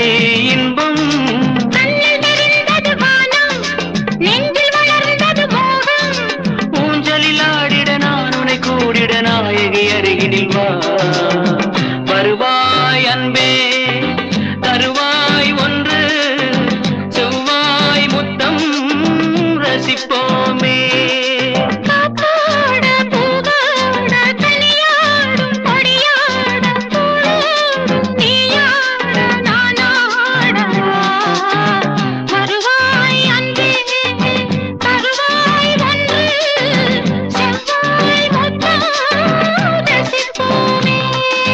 இன்பம் கண்ணில் தெரிந்தது வானம் நெஞ்சில் வளர்ந்தது மோகம் ஊஞ்சலில் ஆடிட நான் உனை கூடிட நாயகி அருகினில் வா வருவாய் அன்பே தருவாய் ஒன்று செவ்வாய் முத்தம் ரசிப்போமே காப்பாட பூவாட தனியாடும் கொடியாட பூவோடும் நீயாட நானாட வருவாய் அன்பே தருவாய் ஒன்று செவ்வாய் முத்தம் ரசிப்போமே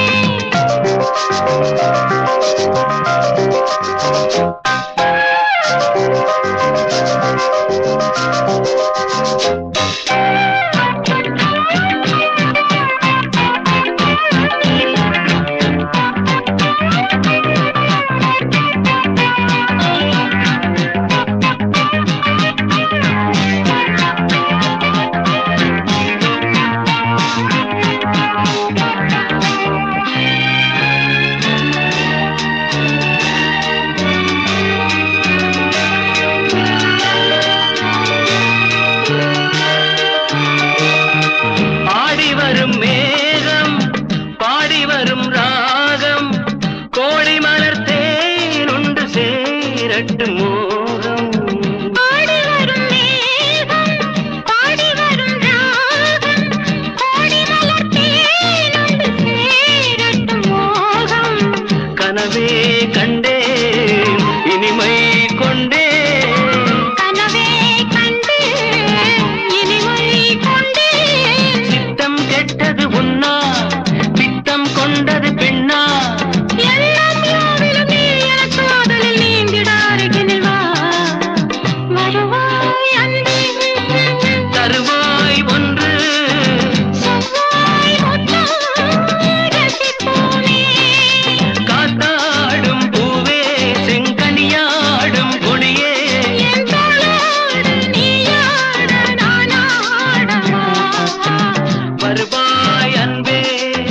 ஆடி வரும் மேகம் பாடி வரும் ராகம் கோடி மலர் தேன் உண்டு சேரட்டு மோகம் பாடி வரும் மேகம் பாடி வரும் ராகம் கோடி மலர் தேனுண்டு சேரட்டும் மோகம் கனவே கண்டேன் இனிமை கொண்டேன் கனவே கண்டு இனிமை கொண்டேன் சித்தம் கெட்டது உன்னா பித்தம் கொண்டது பெண்ணா எல்லாம் யாவிலும் நீ என காதலில் நீந்திட அருகினில் வா வருவாய் அன்பே தருவாய் ஒன்று செவ்வாய் முத்தம் ரசிப்போமே காத்தாடும் பூவே செங்கனியாடும் கொடியே என் தோளோடு நீயாட நானாடவா வருவாய் அன்பே